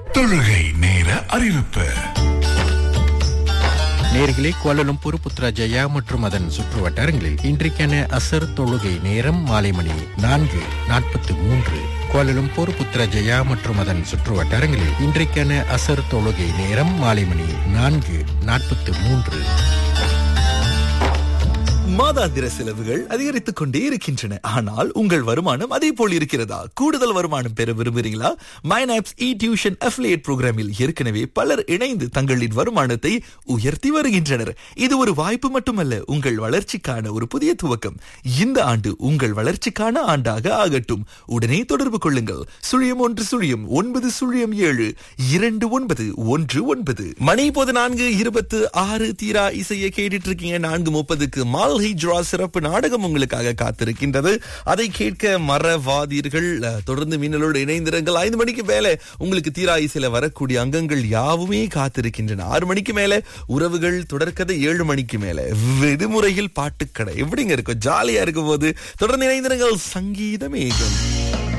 தொழுகை நேர அறிவிப்பு நேர்களே கோலலும்பூர் புத்ராஜயா மற்றும் அதன் சுற்று வட்டாரங்களில் இன்றைக்கான அசர் தொழுகை நேரம் மாலை மணி நான்கு நாற்பத்தி மூன்று கோலலும்பூர் புத்ராஜயா மற்றும் அதன் சுற்று வட்டாரங்களில் இன்றைக்கான அசர் தொழுகை நேரம் மாலை மணி நான்கு நாற்பத்தி மூன்று மாதாந்திர செலவுகள் அதிகரித்துக் கொண்டே இருக்கின்றன ஆனால் உங்கள் வருமானம் அதே போல் இருக்கிறதா கூடுதல் வருமானம் பெற விரும்புகிறீங்களா மைனாப்ஸ் இ டியூஷன் அஃபிலியேட் புரோகிராமில் ஏற்கனவே பலர் இணைந்து தங்களின் வருமானத்தை உயர்த்தி வருகின்றனர் இது ஒரு வாய்ப்பு மட்டுமல்ல உங்கள் வளர்ச்சிக்கான ஒரு புதிய துவக்கம் இந்த ஆண்டு உங்கள் வளர்ச்சிக்கான ஆண்டாக ஆகட்டும் உடனே தொடர்பு கொள்ளுங்கள் சுழியம் ஒன்று சுழியம் ஒன்பது சுழியம் ஏழு இரண்டு ஒன்பது ஒன்று ஒன்பது மணி இப்போது நான்கு இருபத்து ஆறு தீரா இசையை கேட்டுட்டு இருக்கீங்க நான்கு முப்பதுக்கு மால் ஹிஜ்ரா சிறப்பு நாடகம் உங்களுக்காக காத்திருக்கின்றது அதை கேட்க மறவாதீர்கள் அஹ், தொடர்ந்து மீனலோடு இணைந்திருங்கள் ஐந்து மணிக்கு மேல உங்களுக்கு தீரா இசையில வரக்கூடிய அங்கங்கள் யாவுமே காத்திருக்கின்றன ஆறு மணிக்கு மேல உறவுகள் தொடர்கதை ஏழு மணிக்கு மேல விடுமுறையில் பாட்டுக்கடை எப்படிங்க இருக்கும் ஜாலியா இருக்கும் போது தொடர்ந்து இணைந்திருங்கள் சங்கீத மேகம்